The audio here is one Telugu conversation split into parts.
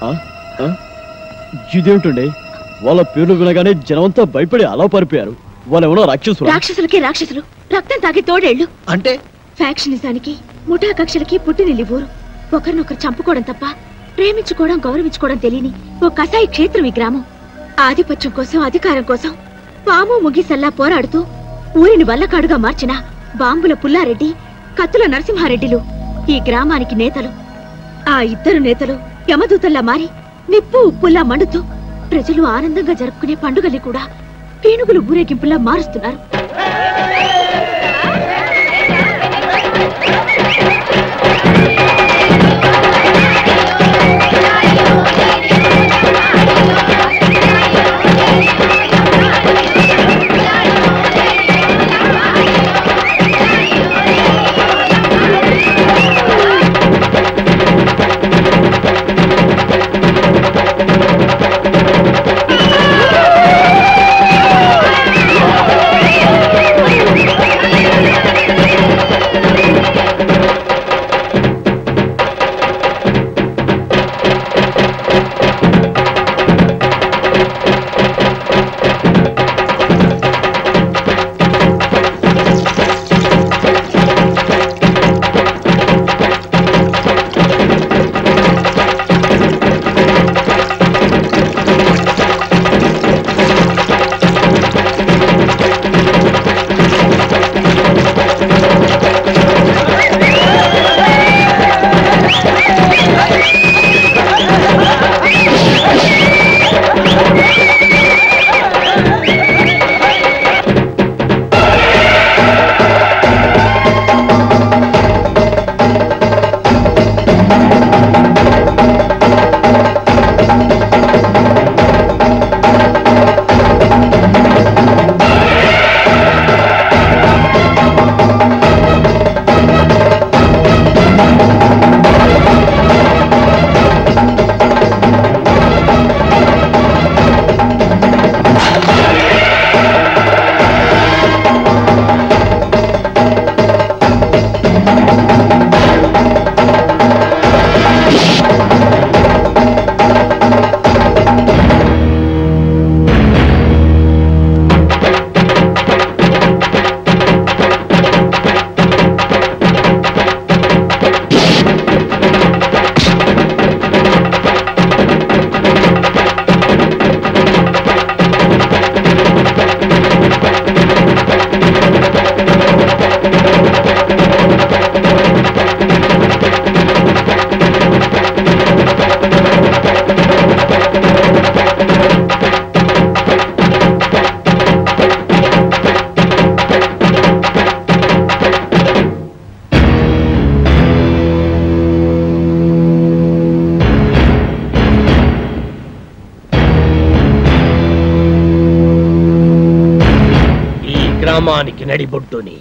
ఆ? ఆ? ఇదేమిటండి వాళ్ళ పేర్లు వినగానే జనమంతా భయపడి అలా పారిపోయారు వాళ్ళు ఎవరో రాక్షసులు రాక్షసులకి రాక్షసులు రక్తం తాగి తోడేళ్లు అంటే ఫ్యాక్షనిజానికి ముఠా కక్షలకి పుట్టినిల్లి ఊరు ఒకరినొకరు చంపుకోవడం తప్ప ప్రేమించుకోవడం గౌరవించుకోవడం తెలియని ఓ కసాయి క్షేత్రం ఈ గ్రామం ఆధిపత్యం కోసం అధికారం కోసం పాము ముగిసల్లా పోరాడుతూ ఊరిని వల్లకాడుగా మార్చిన బాంబుల పుల్లారెడ్డి కత్తుల నరసింహారెడ్డిలు ఈ గ్రామానికి నేతలు ఆ ఇద్దరు నేతలు యమదూతల్లా మారి నిప్పు ఉప్పుల్లా మండుతూ ప్రజలు ఆనందంగా జరుపుకునే పండుగల్ని కూడా పీనుగులు ఊరేగింపులా మారుస్తున్నారు ఈ గ్రామానికి నడిబొడ్డుని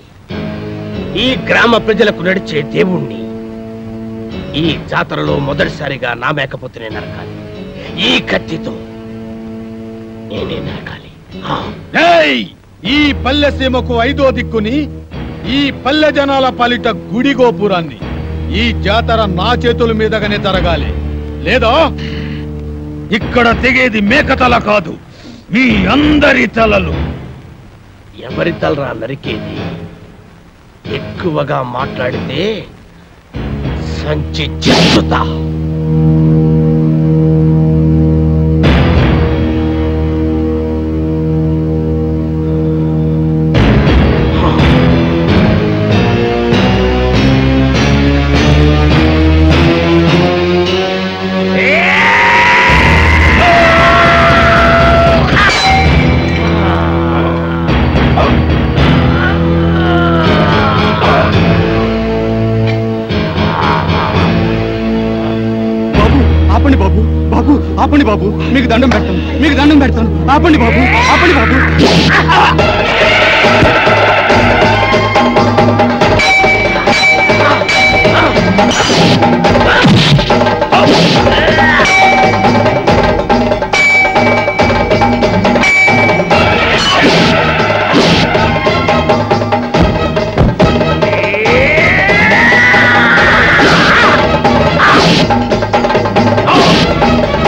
ఈ గ్రామ ప్రజలకు నడిచే దేవుణ్ణి ఈ జాతరలో మొదటిసారిగా నా మేకపోతేనే నరకాలి ఈ కత్తితో నేనే నరకాలి ఆ. ఏయ్! ఈ పల్లె సీమకు ఐదో దిక్కుని ఈ పల్లె జనాల పాలిట గుడి గోపురాన్ని ఈ జాతర నా చేతుల మీదగానే జరగాలి లేదా ఇక్కడ తెగేది మేకతల కాదు మీ అందరి తలలు ఎవరి తలరా నరికేది ఎక్కువగా మాట్లాడితే సంచి చెత్తుతా బాబు ఆపండి బాబు బాబు ఆపండి బాబు మీకు దండం పెడతాను మీకు దండం పెడతాను ఆపండి బాబు ఆపండి బాబు ఆ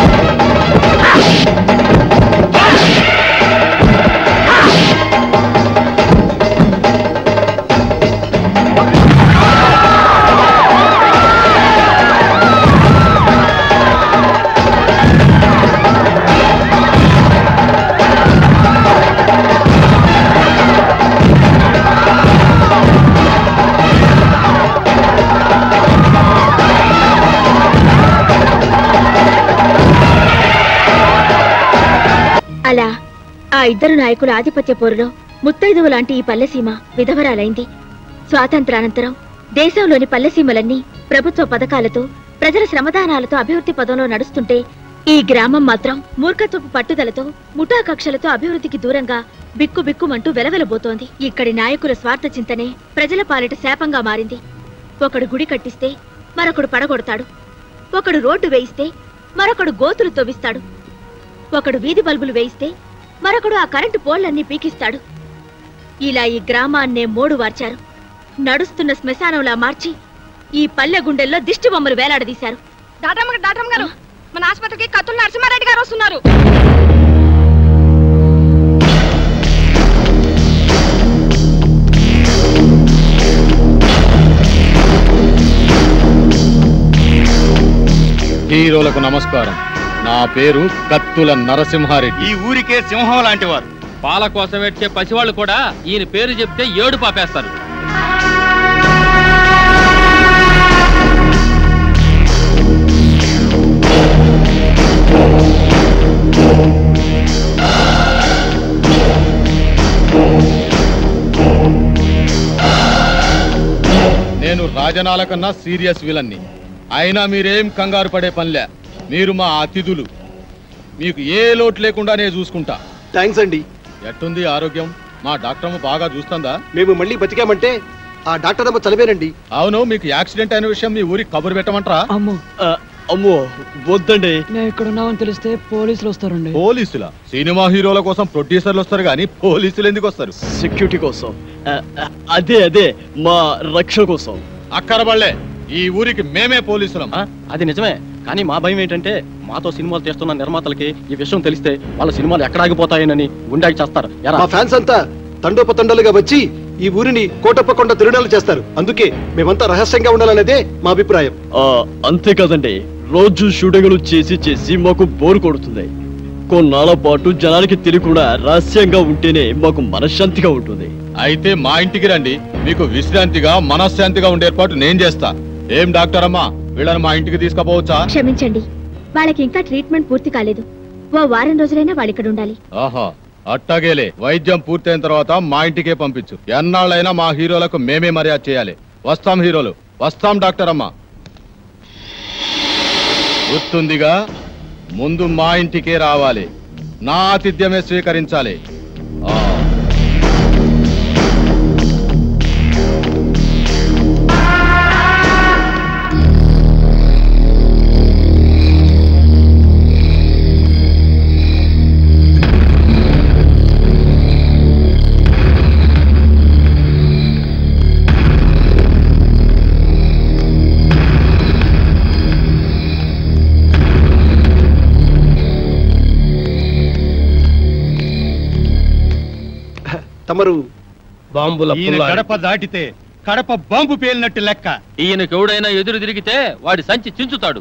అలా ఆ ఇద్దరు నాయకుల ఆధిపత్య పోరులో ముత్తైదువు లాంటి ఈ పల్లెసీమ విధవరాలైంది స్వాతంత్రానంతరం దేశంలోని పల్లెసీమలన్నీ ప్రభుత్వ పథకాలతో ప్రజల శ్రమదానాలతో అభివృద్ధి పదంలో నడుస్తుంటే ఈ గ్రామం మాత్రం మూర్ఖత్వపు పట్టుదలతో ముఠా కక్షలతో అభివృద్ధికి దూరంగా బిక్కు బిక్కుమంటూ వెలవెలబోతోంది ఇక్కడి నాయకుల స్వార్థ చింతనే ప్రజల పాలిట శాపంగా మారింది ఒకడు గుడి కట్టిస్తే మరొకడు పడగొడతాడు ఒకడు రోడ్డు వేయిస్తే మరొకడు గోతులు తవ్విస్తాడు ఒకడు వీధి బల్బులు వేయిస్తే మరొకడు ఆ కరెంటు పోళ్లన్నీ పీకిస్తాడు ఇలా ఈ గ్రామాన్నే మోడు వార్చారు నడుస్తున్న శ్మశానంలా మార్చి ఈ పల్లె గుండెల్లో దిష్టి బొమ్మలు వేలాడదీశారు డాక్టర్ డాక్టర్ గారు మన ఆసుపత్రికి కత్తుల నరసింహారెడ్డి గారు వస్తున్నారు హీరోలకు నమస్కారం నా పేరు కత్తుల నరసింహారెడ్డి ఈ ఊరికే సింహం లాంటి వారు పాల కోసం వచ్చే పసివాళ్ళు కూడా ఈయన పేరు చెప్తే ఏడు పాపేస్తారు నేను రాజనాల కన్నా సీరియస్ విలన్ని అయినా మీరేం కంగారు పడే పనిలే మీరు మా అతిథులు మీకు ఏ లోటు లేకుండా నేను చూసుకుంటా థ్యాంక్స్ అండి ఎట్టుంది ఆరోగ్యం మా డాక్టర్ బాగా చూస్తుందా మేము మళ్ళీ బతికామంటే ఆ డాక్టర్ అమ్మ చదివేనండి అవును మీకు యాక్సిడెంట్ అయిన విషయం మీ ఊరికి కబురు పెట్టమంటారా అమ్మో ఆ, అమ్మో వద్దండి నేను ఇక్కడ ఉన్నామని తెలిస్తే పోలీసులు వస్తారండి పోలీసుల సినిమా హీరోల కోసం ప్రొడ్యూసర్లు వస్తారు కానీ పోలీసులు ఎందుకు వస్తారు సెక్యూరిటీ కోసం ఆ, ఆ, అదే అదే మా రక్షణ కోసం అక్కరబళ్ళే ఈ ఊరికి మేమే పోలీసులం ఆ, అది నిజమే కానీ మా భయం ఏంటంటే మాతో సినిమాలు తీస్తున్న నిర్మాతలకి ఈ విషయం తెలిస్తే వాళ్ళ సినిమాలు ఎక్కడ ఆగిపోతాయనని గుండాకి చేస్తారు ఎరా మా ఫ్యాన్స్ అంతా తండోపతండాలుగా వచ్చి ఈ ఊరిని కోటప్పకొండ తిరునాలు చేస్తారు అందుకే మేమంతా రహస్యంగా ఉండాలనేదే మా అభిప్రాయం ఆ, అంతే కదండి రోజు షూటింగ్లు చేసి చేసి మాకు బోరు కొడుతుంది కొన్నాళ్ళ పాటు జనానికి తెలియకుండా రహస్యంగా ఉంటేనే మాకు మనశ్శాంతిగా ఉంటుంది అయితే మా ఇంటికి రండి మీకు విశ్రాంతిగా మనశ్శాంతిగా ఉండే ఏర్పాటు నేను చేస్తా ఏం డాక్టర్ అమ్మా వీళ్ళని మా ఇంటికి తీసుకుపోవచ్చా క్షమించండి వాళ్ళకి ఇంకా ట్రీట్మెంట్ పూర్తి కాలేదు ఓ వారం రోజులైనా వాళ్ళు ఇక్కడ ఉండాలి ఆహా అట్టాగేలే వైద్యం పూర్తయిన తర్వాత మా ఇంటికే పంపించు ఎన్నాళ్ళైనా మా హీరోలకు మేమే మర్యాద చేయాలి వస్తాం హీరోలు వస్తాం డాక్టర్ అమ్మా గుర్తుందిగా ముందు మా ఇంటికే రావాలి నా ఆతిథ్యమే స్వీకరించాలి ఆ. తమరు బాంబుల ఈయన పుల్లారెడ్డి. గడప దాటితే కడప బాంబు పేలినట్టు లెక్క ఈయనకి ఎవడైనా ఎదురు తిరిగితే వాడి సంచి చించుతాడు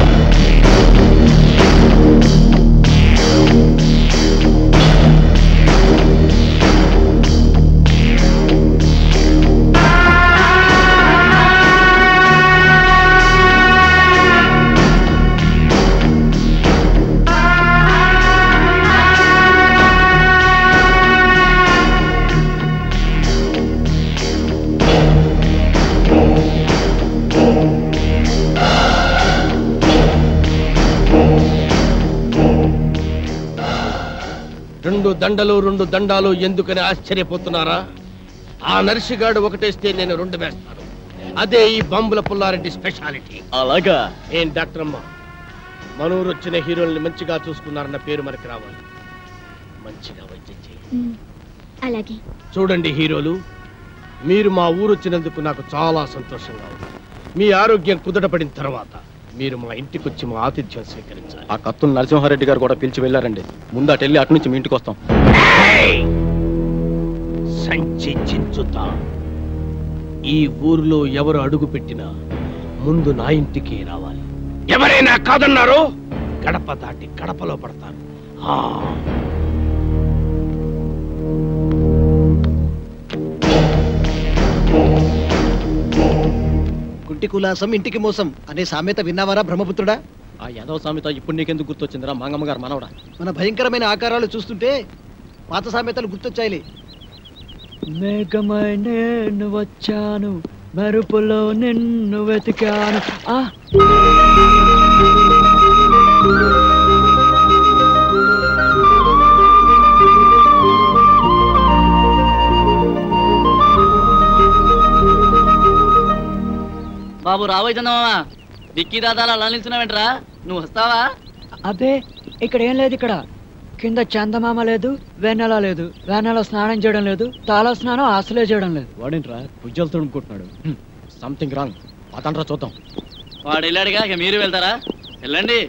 రెండు దండలు రెండు దండాలు ఎందుకని ఆశ్చర్యపోతున్నారా ఆ నర్సిగాడు ఒకటేస్తే నేను రెండు వేస్తాను అదే ఈ బాంబుల పుల్లారెడ్డి స్పెషాలిటీ అలాగా ఏం డాక్టర్ అమ్మ మనూరు వచ్చిన హీరోల్ని మంచిగా చూసుకున్నారన్న పేరు మనకి రావాలి మంచిగా వైద్యం చేయండి ఉమ్, అలాగే చూడండి హీరోలు మీరు మా ఊరు వచ్చినందుకు నాకు చాలా సంతోషంగా ఉంది మీ ఆరోగ్యం కుదటపడిన తర్వాత మీరు మా ఇంటికి వచ్చి మా ఆతిథ్యం స్వీకరించాలి ఆ కత్తులు నరసింహారెడ్డి గారు కూడా పిలిచి వెళ్ళారండి ముందు అటు వెళ్ళి అటు నుంచి మీ ఇంటికి వస్తాం ఏయ్! సంచి చించుతా ఈ ఊర్లో ఎవరు అడుగు పెట్టినా ముందు నా ఇంటికి రావాలి ఎవరైనా కాదన్నారో గడప దాటి గడపలో పడతారు ఆ. గుంటి కులాసం ఇంటికి మోసం అనే సామెత విన్నావారా బ్రహ్మపుత్రుడా ఆ యదవ సామెత ఇప్పుడు నీకెందుకు గుర్తొచ్చిందిరా మంగమ్మ గారు మనవడా మన భయంకరమైన ఆకారాలు చూస్తుంటే పాత సామెతలు గుర్తొచ్చాయిలే మేఘమై నేను వచ్చాను మెరుపులో నిన్ను వెతికాను ఆ బాబు రాబోయ్ చందమామ డిక్కీ దాదాలు అలా నిల్చున్నావేంట్రా నువ్వు వస్తావా అబ్బే ఇక్కడ ఏం లేదు ఇక్కడ కింద చందమామ లేదు వెన్నెల లేదు వెన్నెల స్నానం చేయడం లేదు తాళ స్నానం అసలే చేయడం లేదు వాడేంట్రా భుజాలు తడుముకుంటున్నాడు సంథింగ్ రాంగ్ పదండ్రా చూద్దాం వాడు వెళ్ళాడుగా ఇక మీరు వెళ్తారా వెళ్ళండి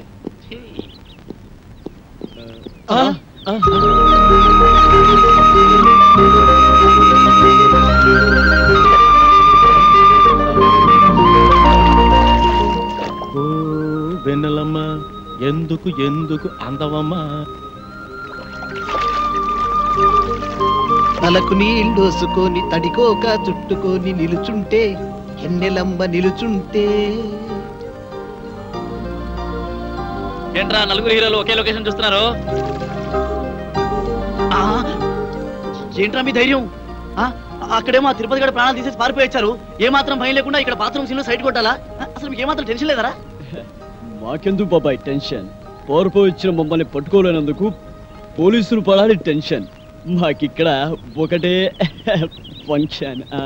ఓ వెన్నెలమ్మ ఎందుకు ఎందుకు అందవమ్మా తలకు నీళ్ళోసుకొని తడికోక చుట్టుకొని నిలుచుంటే ఎన్నెలమ్మ నిలుచుంటే ఏంట్రా నలుగురు హీరోలు ఒకే లొకేషన్ చూస్తున్నారు ఆ, ఏంట్రా మీ ధైర్యం ఆ, అక్కడేమో ఆ తిరుపతి గడ ప్రాణాలు తీసేసి పారిపోయి వచ్చారు ఏ మాత్రం భయం లేకుండా ఇక్కడ బాత్రూమ్ సీన్ సైడ్ కొట్టాలా ఆ, అసలు మీకు ఏమాత్రం టెన్షన్ లేదరా మాకెందుకు బాబాయ్ టెన్షన్ పోరపో ఇచ్చిన మమ్మల్ని పట్టుకోలేనందుకు పోలీసులు పడాలి టెన్షన్ మాకిక్కడ ఒకటే ఫంక్షన్ ఆ.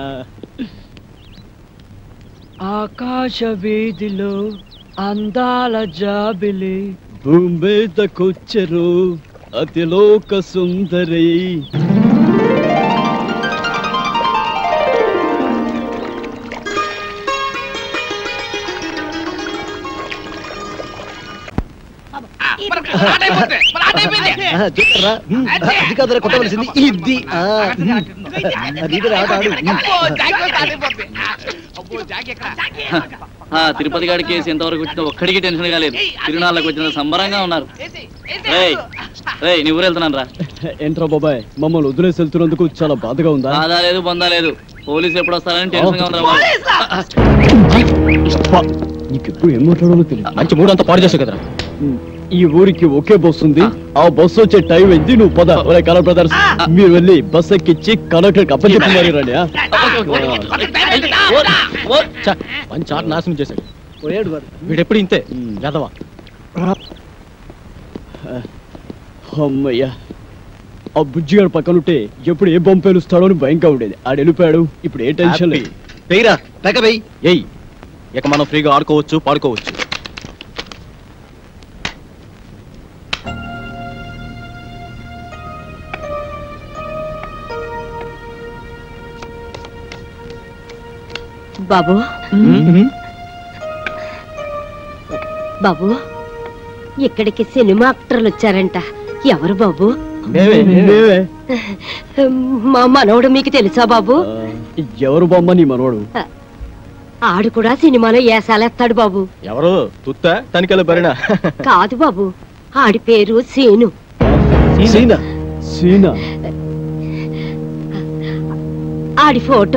ఆకాశ వీధిలో అందాల జాబిలి భూమిదకొచ్చరు అతిలోక సుందరి ఆ, చూడరా? ఉమ్, అది కాదురా కొట్టవలసింది ఇది ఆ, ఉమ్. అది ఇది రా, ఆడు, ఆడు. ఉమ్. ఆ తిరుపతి గాడి కేసు ఎంతవరకు వచ్చినా ఒక్కడికి టెన్షన్ కాలేదు తిరునాళ్ళకి వచ్చిన సంబరంగా ఉన్నారు రేయ్ రేయ్ నీ ఊరు వెళ్తున్నాను రా ఏంట్రా బాబాయ్ మమ్మల్ని వదిలేసి వెళ్తున్నందుకు చాలా బాధగా ఉందా బాధా లేదు బొందా లేదు పోలీసులు ఎప్పుడు వస్తారని టెన్షన్ గా ఉందిరా బాబు. నీకు ఎప్పుడు ఏం మాట్లాడాలో తెలియదు మంచి మూడు అంతా పాడు చేసావు కదరా ఈ ఊరికి ఒకే బస్సు ఉంది ఆ బస్సు వచ్చే టైం అయింది నువ్వు పద ఒరే కలర్ బ్రదర్స్ మీరు వెళ్ళి బస్ ఎక్కించి కలెక్టర్ అప్పచెప్పి మరి రండి ఆ? ఛ, మంచి ఆట నాశనం చేశాడు పోయాడు వాడు. వీడెప్పుడు ఇంతే ఉమ్. గదవా అమ్మయ్యా ఆ బుజ్జిగాడు పక్కనుంటే ఎప్పుడు ఏ బొమ్మ పేలుస్తాడో అని భయంగా ఉండేది ఆడు వెళ్ళిపోయాడు ఇప్పుడు ఏ టెన్షన్ లేదు వెయ్యిరా పెక వెయ్యి ఏయ్ ఇక మనం ఫ్రీగా ఆడుకోవచ్చు పాడుకోవచ్చు బాబు బాబు ఇక్కడికి సినిమా యాక్టర్లు వచ్చారంట ఎవరు బాబు మేమే, మేమే. మా మనవడు మీకు తెలుసా బాబు ఆ, ఎవరు బొమ్మ నీ మనవాడు ఆడు కూడా సినిమాలో ఏసాలేస్తాడు బాబు ఎవరు తుత్త తనికల బరినా కాదు బాబు ఆడి పేరు సీను సీనా సీనా ఆడి ఫోటో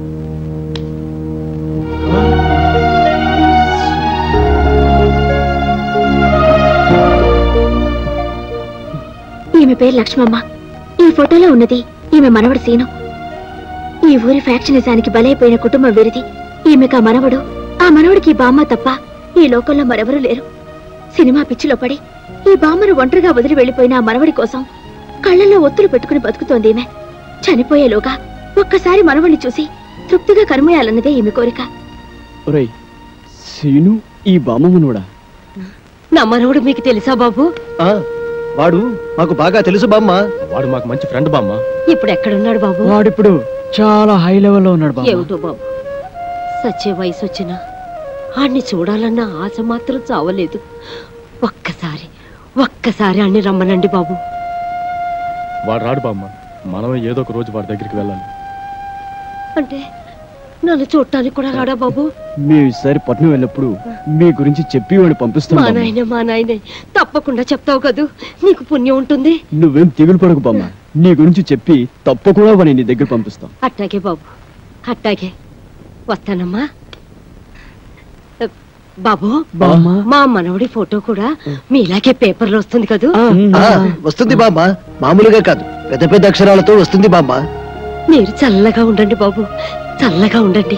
ఈమె పేరు లక్ష్మమ్మ ఈ ఫోటోలో ఉన్నది ఈమె మనవడు సీను ఈ ఊరి ఫ్యాక్షనిజానికి బలైపోయిన కుటుంబం వీరిది ఈమెకు ఆ మనవడు ఆ మనవడికి ఈ బామ్మ తప్ప ఈ లోకంలో మరెవరూ లేరు సినిమా పిచ్చిలో పడి ఈ బామ్మను ఒంటరిగా వదిలి వెళ్లిపోయిన ఆ మనవడి కోసం కళ్ళల్లో ఒత్తులు పెట్టుకుని బతుకుతోంది ఈమె చనిపోయేలోగా ఒక్కసారి మనవడిని చూసి తృప్తిగా కనుమయాలన్నదే ఈమె కోరిక ఒరేయ్ సీను ఈ బామ్మ మనవడా నా మనవడు మీకు తెలుసా బాబు ఆ, వాడు మాకు బాగా తెలుసు బామ్మ వాడు మాకు మంచి ఫ్రెండ్ బామ్మ ఇప్పుడు ఎక్కడున్నాడు బాబు వాడిప్పుడు చాలా హై లెవెల్లో ఉన్నాడు బాబు ఏమిటో బాబు సచ్చే వయసు వచ్చినా ఆడిని చూడాలన్న ఆశ మాత్రం చావలేదు ఒక్కసారి ఒక్కసారి అన్ని రమ్మనండి బాబు వాడు రాడు బామ్మ మనమే ఏదో ఒక రోజు వాడి దగ్గరికి వెళ్ళాలి అంటే నన్ను చూడటానికి కూడా రాడా బాబు మేము ఈసారి పట్నం వెళ్ళినప్పుడు మీ గురించి చెప్పి వాడిని పంపిస్తాం మా బామ్మ. నాయన మా నాయనే తప్పకుండా చెప్తావు కదూ నీకు పుణ్యం ఉంటుంది నువ్వేం తెగులు పడకు బామ్మ నీ గురించి చెప్పి తప్పకుండా వాడిని నీ దగ్గర పంపిస్తాం అట్టాగే బాబు అట్టాగే వస్తానమ్మా బాబు మా మనవడి ఫోటో కూడా మీలాగే పేపర్లో వస్తుంది కదూ ఆ, వస్తుంది బామ్మ మామూలుగా కాదు పెద్ద పెద్ద అక్షరాలతో వస్తుంది బామ్మ మీరు చల్లగా ఉండండి బాబు చల్లగా ఉండండి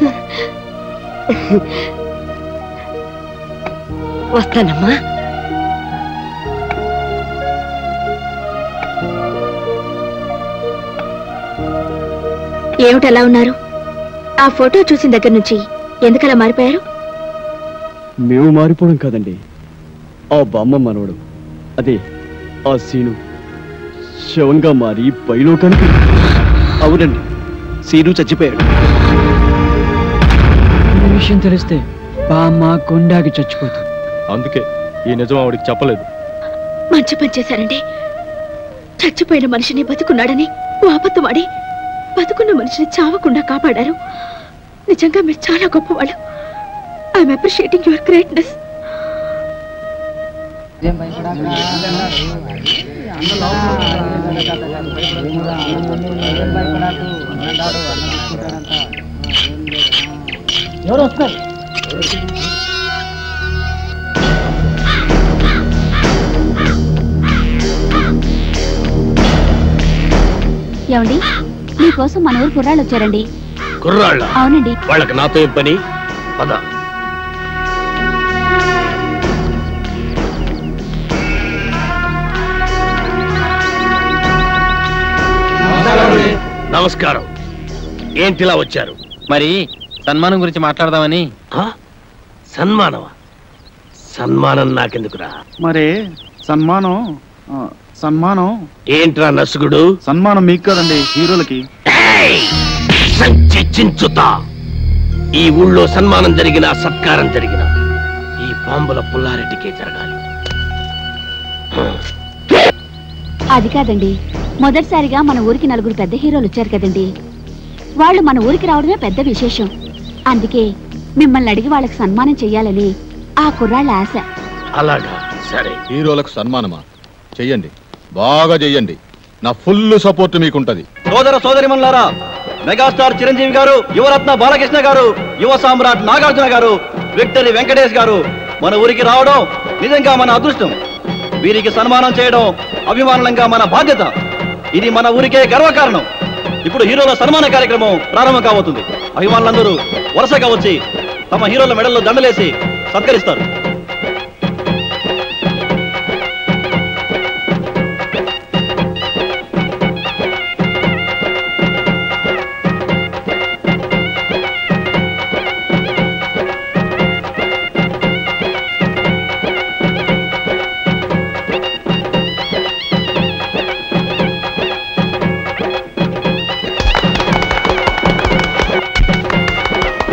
వస్తానమ్మా ఏమిటలా ఉన్నారు ఆ ఫోటో చూసిన దగ్గర నుంచి ఎందుకలా మారిపోయారు మేము మారిపోవడం కాదండి ఆ బామ్మ మనవడు అదే ఆ సీను శవంగా మారి పైలోకానికి అవునండి సీను చచ్చిపోయాడు ఈ విషయం తెలిస్తే బామ్మ కొండాకి చచ్చిపోతుంది అందుకే ఈ నిజం ఆవిడికి చెప్పలేదు మంచి పని చేశారండి చచ్చిపోయిన మనిషిని బతుకున్నాడని ఓ అబద్ధం ఆడి బతుకున్న మనిషిని చావకుండా కాపాడారు నిజంగా మీరు చాలా గొప్పవాళ్ళు ఐఎమ్ అప్రిషియేటింగ్ యువర్ గ్రేట్నెస్ ఎవరు వస్తారు ఏమండి మీకోసం మన ఊరు కుర్రాళ్ళు వచ్చారండి కుర్రాళ్ళ అవునండి వాళ్ళకి నాతో ఏం పని పద నమస్కారం ఏంటిలా వచ్చారు మరి సన్మానం గురించి మాట్లాడదామని ఆ? సన్మానమా సన్మానం నాకెందుకురా మరి సన్మానం ఆ, సన్మానం ఏంట్రా నసుగుడు సన్మానం మీకు కదండి హీరోలకి సంచి చించుతా ఈ ఊళ్ళో సన్మానం జరిగిన సత్కారం జరిగిన ఈ బాంబుల పుల్లారెడ్డికే జరగాలి అది కాదండి మొదటిసారిగా మన ఊరికి నలుగురు పెద్ద హీరోలు వచ్చారు కదండి వాళ్ళు మన ఊరికి రావడమే పెద్ద విశేషం అందుకే మిమ్మల్ని అడిగి వాళ్ళకి సన్మానం చెయ్యాలని ఆ కుర్రాళ్ళ ఆశ అలాగా సరే హీరోలకు సన్మానమా చెయ్యండి బాగా చెయ్యండి నా ఫుల్ సపోర్ట్ మీకుంటది సోదర సోదరిమన్లారా మెగాస్టార్ చిరంజీవి గారు యువరత్న బాలకృష్ణ గారు యువ సామ్రాట్ నాగార్జున గారు విక్టరీ వెంకటేష్ గారు మన ఊరికి రావడం నిజంగా మన అదృష్టం వీరికి సన్మానం చేయడం అభిమానంగా మన బాధ్యత ఇది మన ఊరికే గర్వకారణం ఇప్పుడు హీరోల సన్మాన కార్యక్రమం ప్రారంభం కాబోతుంది అభిమానులందరూ వరుసగా వచ్చి తమ హీరోల మెడల్లో దండలేసి సత్కరిస్తారు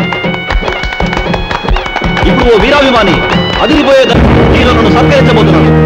ఇప్పుడు ఓ వీరాభిమాని అదిరిపోయే హీరోలను సత్కరించబోతున్నాను